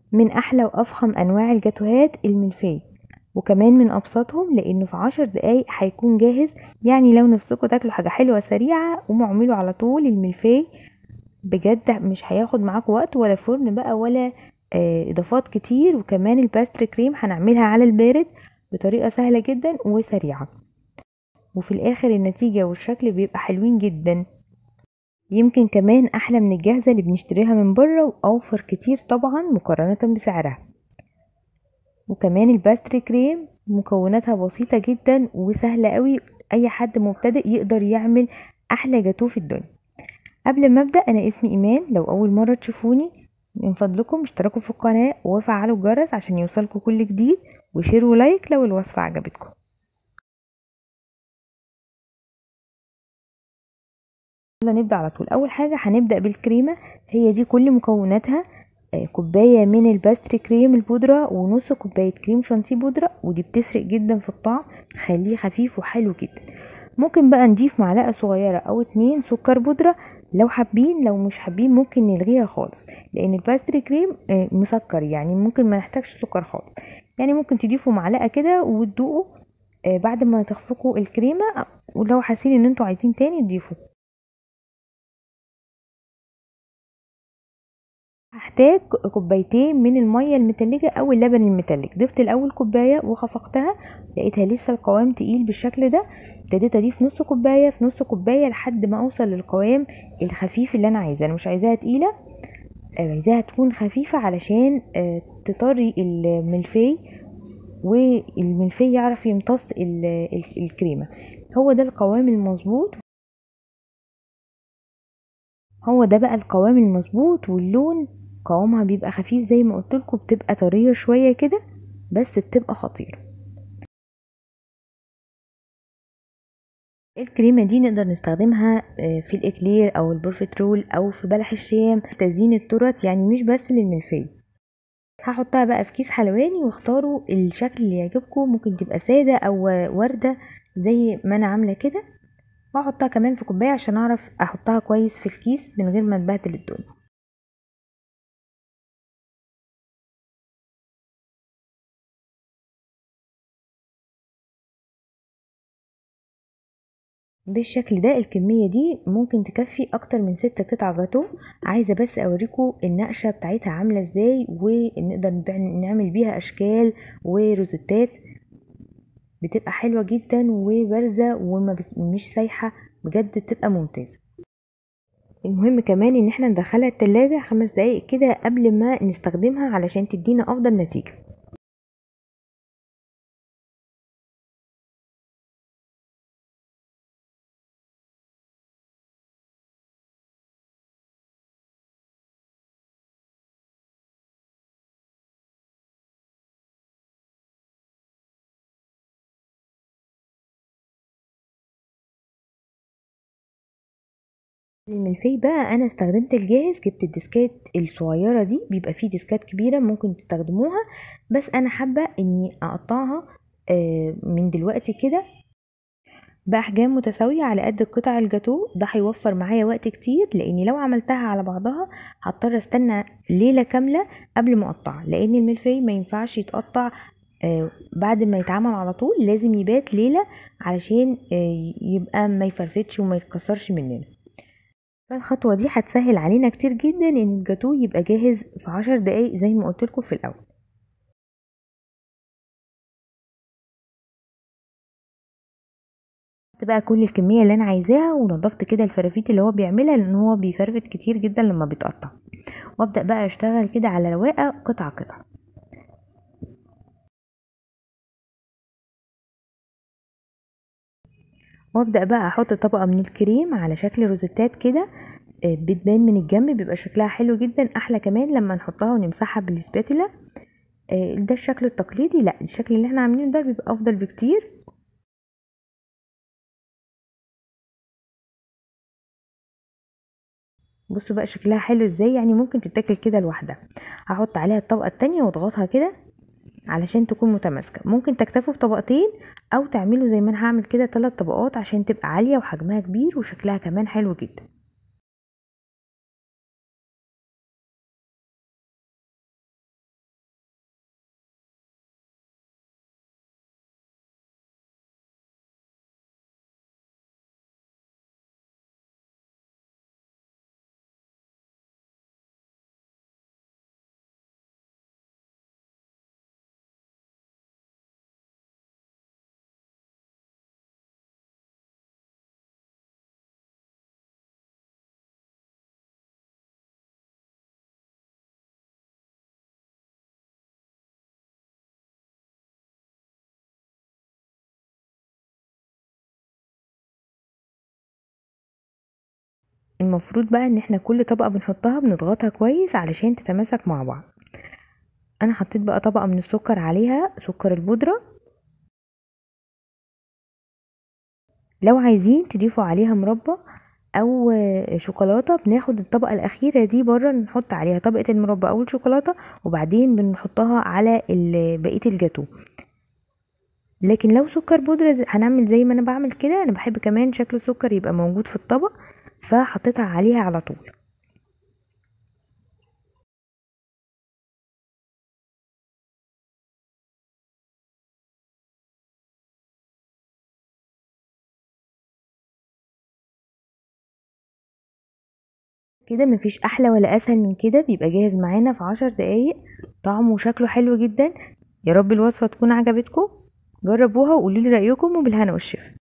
من احلى وافخم انواع الجاتوهات الملفيه وكمان من ابسطهم لانه في عشر دقايق هيكون جاهز يعني لو نفسكم تاكلوا حاجه حلوه سريعه قوموا اعملوا على طول الملفيه بجد مش هياخد معاكم وقت ولا فرن بقى ولا آه، اضافات كتير وكمان الباستري كريم هنعملها على البارد بطريقه سهله جدا وسريعه وفي الاخر النتيجه والشكل بيبقى حلوين جدا يمكن كمان احلى من الجاهزه اللي بنشتريها من بره واوفر كتير طبعا مقارنه بسعرها وكمان الباستري كريم مكوناتها بسيطه جدا وسهله قوي اي حد مبتدئ يقدر يعمل احلى جاتوه في الدنيا قبل ما ابدا انا اسمي ايمان لو اول مره تشوفوني من فضلكم اشتركوا في القناه وفعلوا الجرس عشان يوصلكوا كل جديد وشيروا لايك لو الوصفه عجبتكم يلا نبدا على طول اول حاجه هنبدا بالكريمه هي دي كل مكوناتها آه، كوبايه من الباستري كريم البودره ونص كوبايه كريم شانتيه بودره ودي بتفرق جدا في الطعم تخليه خفيف وحلو جدا ممكن بقى نضيف معلقه صغيره او اتنين سكر بودره لو حابين لو مش حابين ممكن نلغيها خالص لان الباستري كريم آه، مسكر يعني ممكن ما نحتاجش سكر خالص يعني ممكن تضيفوا معلقه كده وتدوقوا آه، بعد ما تخفقوا الكريمه ولو حاسين ان انتوا عايزين تاني تضيفوا هحتاج كوبايتين من المية المتلجة أو اللبن المتلج ضفت الأول كوباية وخفقتها لقيتها لسه القوام تقيل بالشكل ده ابتديت أضيف نص كوباية في نص كوباية لحد ما أوصل للقوام الخفيف اللي أنا عايزاه أنا مش عايزاها تقيلة آه، عايزاها تكون خفيفة علشان آه، تطري الملفي والملفي يعرف يمتص ال- ال- الكريمة هو ده القوام المظبوط هو ده بقى القوام المظبوط واللون قوامها بيبقى خفيف زي ما قلت لكم بتبقى طريه شويه كده بس بتبقى خطيره الكريمه دي نقدر نستخدمها آه، في الاكلير او البروفيترول او في بلح الشام في تزيين التورت يعني مش بس للملفيه هحطها بقى في كيس حلواني واختاروا الشكل اللي يعجبكم ممكن تبقى ساده او ورده زي ما انا عامله كده واحطها كمان في كوبايه عشان اعرف احطها كويس في الكيس من غير ما تبهدل الدنيا بالشكل ده الكمية دي ممكن تكفي اكتر من ست قطع جاتو عايزة بس اوريكم النقشة بتاعتها عاملة ازاي ونقدر نبيع- نعمل بيها اشكال وروزتات بتبقى حلوة جدا وبارزة وما بت- مش سايحة بجد بتبقى ممتازة المهم كمان ان احنا ندخلها التلاجة خمس دقايق كده قبل ما نستخدمها علشان تدينا افضل نتيجة الملفي بقى انا استخدمت الجاهز جبت الديسكات الصغيره دي بيبقى فيه ديسكات كبيره ممكن تستخدموها بس انا حابه اني اقطعها آه، من دلوقتي كده باحجام متساويه على قد قطع الجاتو ده هيوفر معايا وقت كتير لاني لو عملتها على بعضها هضطر استنى ليله كامله قبل ما اقطعها لان الملفي ما ينفعش يتقطع آه، بعد ما يتعمل على طول لازم يبات ليله علشان آه، يبقى ما يفرفتش وما يتكسرش مننا فالخطوة دي هتسهل علينا كتير جدا ان الجاتو يبقى جاهز في عشر دقايق زي ما قلت لكم في الاول حطيت بقى كل الكمية اللي انا عايزاها ونضفت كده الفرافيت اللي هو بيعملها لان هو بيفرفت كتير جدا لما بيتقطع وابدأ بقى اشتغل كده على رواقة قطعة قطعة وابدأ بقى احط طبقة من الكريم على شكل روزيتات كده آه، بتبان من الجنب بيبقى شكلها حلو جدا احلى كمان لما نحطها ونمسحها بالسباتولا آه، ده الشكل التقليدي لا الشكل اللي احنا عاملينه ده بيبقى افضل بكتير بصوا بقى شكلها حلو ازاي يعني ممكن تتاكل كده لوحدها هحط عليها الطبقه التانية واضغطها كده علشان تكون متماسكه ممكن تكتفوا بطبقتين او تعملوا زي ما انا هعمل كده ثلاث طبقات عشان تبقى عاليه وحجمها كبير وشكلها كمان حلو جدا المفروض بقى ان احنا كل طبقة بنحطها بنضغطها كويس علشان تتماسك مع بعض انا حطيت بقى طبقة من السكر عليها سكر البودرة لو عايزين تضيفوا عليها مربى او شوكولاته بناخد الطبقه الاخيره دي بره نحط عليها طبقه المربى او الشوكولاته وبعدين بنحطها على بقيه الجاتو لكن لو سكر بودرة هنعمل زي ما انا بعمل كده انا بحب كمان شكل السكر يبقى موجود في الطبق فحطيتها عليها على طول كده مفيش احلى ولا اسهل من كده بيبقى جاهز معانا في عشر دقايق طعمه وشكله حلو جدا يا رب الوصفة تكون عجبتكم جربوها وقولولي رأيكم وبالهنا والشفا